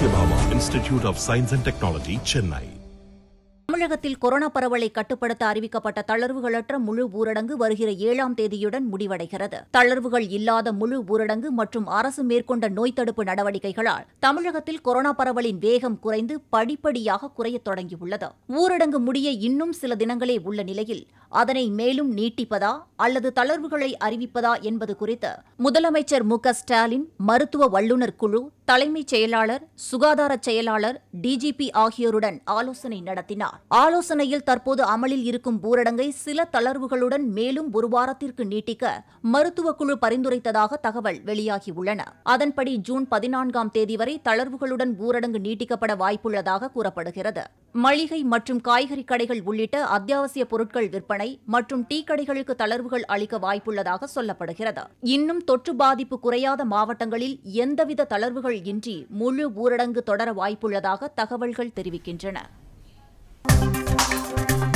Satyabhama Institute of Science and Technology, Chennai. தமிழகத்தில் corona பரவலை கட்டுப்படுத்த அறிவிக்கப்பட்ட தளர்வுகளற்ற முழு ஊரடங்கு வருகிற ஏழாம் தேதியுடன் முடிவடைகிறது தளர்வுகள் இல்லாத முழு ஊரடங்கு மற்றும் அரசு மேற்கொண்ட நோய் தடுப்பு நடவடிக்கைகளால் தமிழகத்தில் கொரோனா பரவலின் வேகம் குறைந்து படிப்படியாக குறையத் தொடங்கியுள்ளது ஊரடங்கு முடிய இன்னும் சில தினங்களே உள்ள நிலையில் அதனை மேலும் நீட்டிப்பதா அல்லது தளர்வுகளை அறிவிப்பதா என்பது குறித்து முதலமைச்சர் மு க ஸ்டாலின் மருத்துவ வல்லுநர் குழு தலைமைச் செயலாளர் சுகாதார செயலாளர் டிஜிபி ஆகியோருடன் ஆலோசனை நடத்தினார் ஆலோசனையில் தற்போது அமலில் இருக்கும் ஊரடங்கை சில தளர்வுகளுடன் மேலும் ஒரு வாரத்திற்கு நீட்டிக்க மருத்துவக் குழு பரிந்துரைத்ததாக தகவல் வெளியாகியுள்ளன அதன்படி ஜூன் பதினான்காம் தேதி வரை தளர்வுகளுடன் ஊரடங்கு நீட்டிக்கப்பட வாய்ப்புள்ளதாக கூறப்படுகிறது மளிகை மற்றும் காய்கறி கடைகள் உள்ளிட்ட அத்தியாவசிய பொருட்கள் விற்பனை மற்றும் டீ கடைகளுக்கு தளர்வுகள் அளிக்க வாய்ப்புள்ளதாக சொல்லப்படுகிறது இன்னும் தொற்று பாதிப்பு குறையாத மாவட்டங்களில் எந்தவித தளர்வுகள் இன்றி முழு ஊரடங்கு தொடர வாய்ப்புள்ளதாக தகவல்கள் தெரிவிக்கின்றன